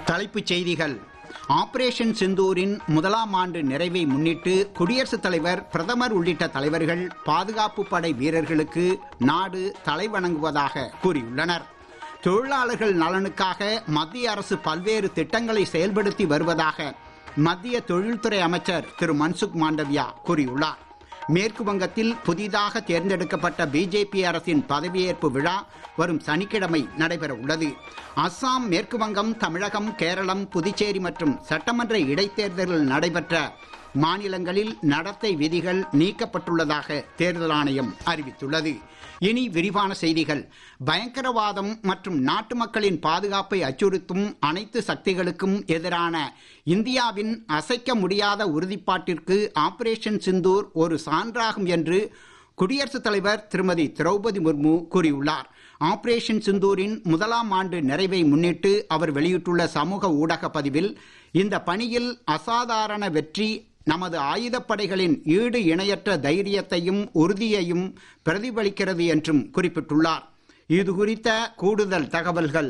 தலைப்புச் செய்திகள் ஆபரேஷன் சிந்தூரின் முதலாம் ஆண்டு நிறைவை முன்னிட்டு குடியரசுத் தலைவர் பிரதமர் உள்ளிட்ட தலைவர்கள் பாதுகாப்பு படை வீரர்களுக்கு நாடு தலைவணங்குவதாக கூறியுள்ளனர் தொழிலாளர்கள் நலனுக்காக மத்திய அரசு பல்வேறு திட்டங்களை செயல்படுத்தி வருவதாக மத்திய தொழில்துறை அமைச்சர் திரு மன்சுக் மாண்டவியா கூறியுள்ளார் மேற்கு வங்கத்தில் புதிதாக தேர்ந்தெடுக்கப்பட்ட பிஜேபி அரசின் பதவியேற்பு விழா வரும் சனிக்கிழமை நடைபெற உள்ளது அஸ்ஸாம் மேற்கு வங்கம் தமிழகம் கேரளம் புதுச்சேரி மற்றும் சட்டமன்ற இடைத்தேர்தல்கள் நடைபெற்ற மாநிலங்களில் நடத்தை விதிகள் நீக்கப்பட்டுள்ளதாக தேர்தல் ஆணையம் அறிவித்துள்ளது இனி விரிவான செய்திகள் பயங்கரவாதம் மற்றும் நாட்டு மக்களின் பாதுகாப்பை அச்சுறுத்தும் அனைத்து சக்திகளுக்கும் எதிரான இந்தியாவின் அசைக்க முடியாத உறுதிப்பாட்டிற்கு ஆபரேஷன் சிந்தூர் ஒரு சான்றாகும் என்று குடியரசுத் தலைவர் திருமதி திரௌபதி முர்மு கூறியுள்ளார் ஆபரேஷன் சிந்தூரின் முதலாம் ஆண்டு நிறைவை முன்னிட்டு அவர் வெளியிட்டுள்ள சமூக ஊடக பதிவில் இந்த பணியில் அசாதாரண வெற்றி நமது ஆயுதப்படைகளின் ஈடு இணையற்ற தைரியத்தையும் உறுதியையும் பிரதிபலிக்கிறது என்றும் குறிப்பிட்டுள்ளார் இது குறித்த கூடுதல் தகவல்கள்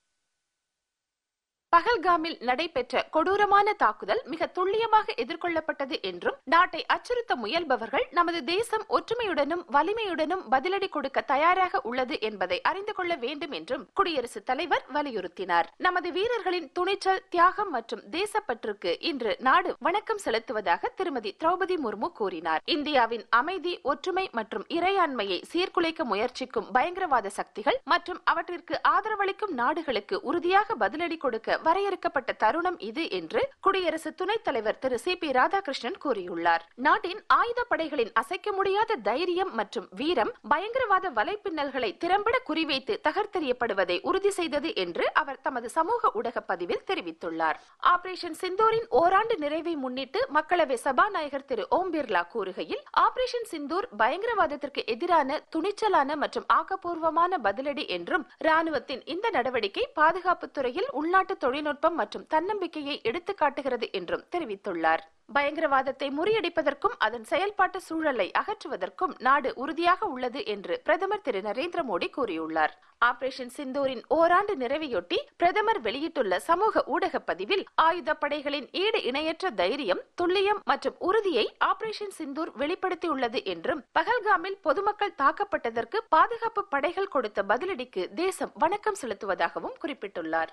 பகல்காமில் நடைபெற்ற கொடூரமான தாக்குதல் மிக துல்லியமாக எதிர்கொள்ளப்பட்டது என்றும் நாட்டை அச்சுறுத்த முயல்பவர்கள் நமது தேசம் ஒற்றுமையுடனும் வலிமையுடனும் பதிலடி கொடுக்க தயாராக உள்ளது என்பதை அறிந்து கொள்ள வேண்டும் என்றும் குடியரசுத் தலைவர் வலியுறுத்தினார் நமது வீரர்களின் துணிச்சல் தியாகம் மற்றும் தேசப்பற்றுக்கு இன்று நாடு வணக்கம் செலுத்துவதாக திருமதி திரௌபதி முர்மு கூறினார் இந்தியாவின் அமைதி ஒற்றுமை மற்றும் இறையாண்மையை சீர்குலைக்க முயற்சிக்கும் பயங்கரவாத சக்திகள் மற்றும் அவற்றிற்கு ஆதரவளிக்கும் நாடுகளுக்கு உறுதியாக பதிலடி கொடுக்க வரையறுக்கப்பட்ட தருணம் இது என்று குடியரசு துணைத் தலைவர் திரு சி பி ராதாகிருஷ்ணன் கூறியுள்ளார் நாட்டின் ஆயுத படைகளின் அசைக்க முடியாத தைரியம் மற்றும் வீரம் பயங்கரவாத வலைப்பின்னல்களை திறம்பட குறிவைத்து தகர்த்தெறியப்படுவதை உறுதி செய்தது என்று அவர் தமது சமூக ஊடக பதிவில் தெரிவித்துள்ளார் ஆபரேஷன் சிந்தூரின் ஓராண்டு நிறைவை முன்னிட்டு மக்களவை சபாநாயகர் திரு ஓம் பிர்லா கூறுகையில் ஆபரேஷன் சிந்தூர் பயங்கரவாதத்திற்கு எதிரான துணிச்சலான மற்றும் ஆக்கப்பூர்வமான பதிலடி என்றும் ராணுவத்தின் இந்த நடவடிக்கை பாதுகாப்பு துறையில் உள்நாட்டு தொழில்நுட்பம் மற்றும் தன்னம்பிக்கையை எடுத்துக் காட்டுகிறது என்றும் தெரிவித்துள்ளார் பயங்கரவாதத்தை முறியடிப்பதற்கும் அதன் செயல்பாட்டு சூழலை அகற்றுவதற்கும் நாடு உறுதியாக உள்ளது என்று பிரதமர் திரு நரேந்திர மோடி கூறியுள்ளார் ஆபரேஷன் சிந்தூரின் ஓராண்டு நிறைவையொட்டி பிரதமர் வெளியிட்டுள்ள சமூக ஊடக பதிவில் ஆயுத படைகளின் ஈடு இணையற்ற தைரியம் துல்லியம் மற்றும் உறுதியை ஆபரேஷன் சிந்தூர் வெளிப்படுத்தியுள்ளது என்றும் பகல்காமில் பொதுமக்கள் தாக்கப்பட்டதற்கு பாதுகாப்பு படைகள் கொடுத்த பதிலடிக்கு தேசம் வணக்கம் செலுத்துவதாகவும் குறிப்பிட்டுள்ளார்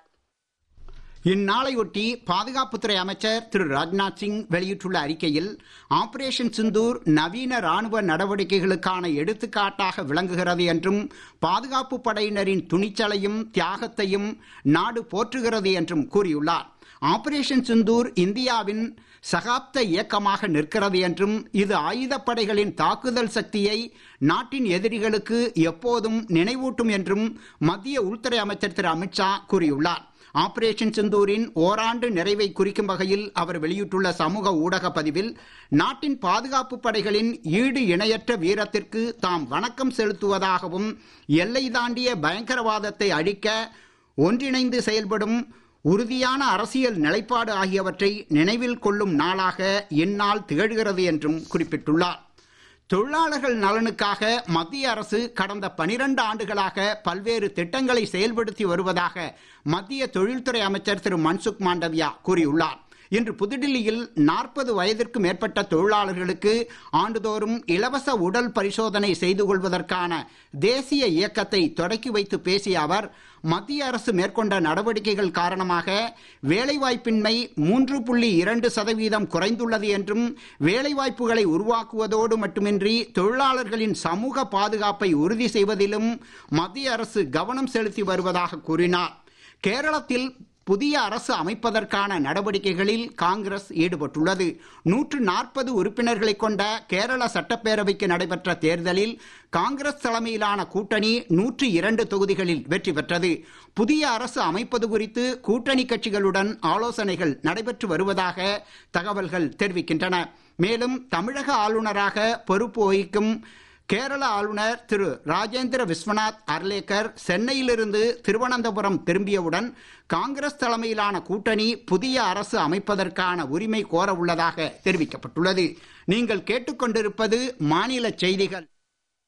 இந்நாளையொட்டி பாதுகாப்புத்துறை அமைச்சர் திரு ராஜ்நாத் சிங் வெளியிட்டுள்ள அறிக்கையில் ஆபரேஷன் சிந்தூர் நவீன ராணுவ நடவடிக்கைகளுக்கான எடுத்துக்காட்டாக விளங்குகிறது என்றும் பாதுகாப்பு படையினரின் துணிச்சலையும் தியாகத்தையும் நாடு போற்றுகிறது என்றும் கூறியுள்ளார் ஆபரேஷன் சிந்தூர் இந்தியாவின் சகாப்த இயக்கமாக நிற்கிறது என்றும் இது ஆயுதப்படைகளின் தாக்குதல் சக்தியை நாட்டின் எதிரிகளுக்கு எப்போதும் நினைவூட்டும் என்றும் மத்திய உள்துறை அமைச்சர் திரு அமித்ஷா கூறியுள்ளார் ஆபரேஷன் சிந்தூரின் ஓராண்டு நிறைவை குறிக்கும் வகையில் அவர் வெளியிட்டுள்ள சமூக ஊடக பதிவில் நாட்டின் பாதுகாப்பு படைகளின் ஈடு இணையற்ற வீரத்திற்கு தாம் வணக்கம் செலுத்துவதாகவும் எல்லை தாண்டிய பயங்கரவாதத்தை அழிக்க ஒன்றிணைந்து செயல்படும் உறுதியான அரசியல் நிலைப்பாடு ஆகியவற்றை நினைவில் கொள்ளும் நாளாக இந்நாள் திகழ்கிறது என்றும் குறிப்பிட்டுள்ளார் தொழிலாளர்கள் நலனுக்காக மத்திய அரசு கடந்த பனிரெண்டு ஆண்டுகளாக பல்வேறு திட்டங்களை செயல்படுத்தி வருவதாக மத்திய தொழில்துறை அமைச்சர் திரு மன்சுக் மாண்டவியா கூறியுள்ளார் இன்று புதுடில்லியில் நாற்பது வயதிற்கு மேற்பட்ட தொழிலாளர்களுக்கு ஆண்டுதோறும் இலவச உடல் பரிசோதனை செய்து கொள்வதற்கான தேசிய இயக்கத்தை தொடக்கி வைத்து பேசிய அவர் மத்திய அரசு மேற்கொண்ட நடவடிக்கைகள் காரணமாக வேலைவாய்ப்பின்மை மூன்று புள்ளி இரண்டு சதவீதம் குறைந்துள்ளது என்றும் வேலைவாய்ப்புகளை உருவாக்குவதோடு மட்டுமின்றி தொழிலாளர்களின் சமூக பாதுகாப்பை உறுதி செய்வதிலும் மத்திய அரசு கவனம் செலுத்தி வருவதாக கூறினார் கேரளத்தில் புதிய அரசு அமைப்பதற்கான நடவடிக்கைகளில் காங்கிரஸ் ஈடுபட்டுள்ளது நூற்று நாற்பது உறுப்பினர்களை கொண்ட கேரள சட்டப்பேரவைக்கு நடைபெற்ற தேர்தலில் காங்கிரஸ் தலைமையிலான கூட்டணி நூற்றி இரண்டு தொகுதிகளில் வெற்றி பெற்றது புதிய அரசு அமைப்பது குறித்து கூட்டணி கட்சிகளுடன் ஆலோசனைகள் நடைபெற்று வருவதாக தகவல்கள் தெரிவிக்கின்றன மேலும் தமிழக ஆளுநராக பொறுப்பு வகிக்கும் கேரள ஆளுநர் திரு ராஜேந்திர விஸ்வநாத் அர்லேக்கர் சென்னையிலிருந்து திருவனந்தபுரம் திரும்பியவுடன் காங்கிரஸ் தலைமையிலான கூட்டணி புதிய அரசு அமைப்பதற்கான உரிமை கோர உள்ளதாக தெரிவிக்கப்பட்டுள்ளது நீங்கள் கேட்டுக்கொண்டிருப்பது மாநில செய்திகள்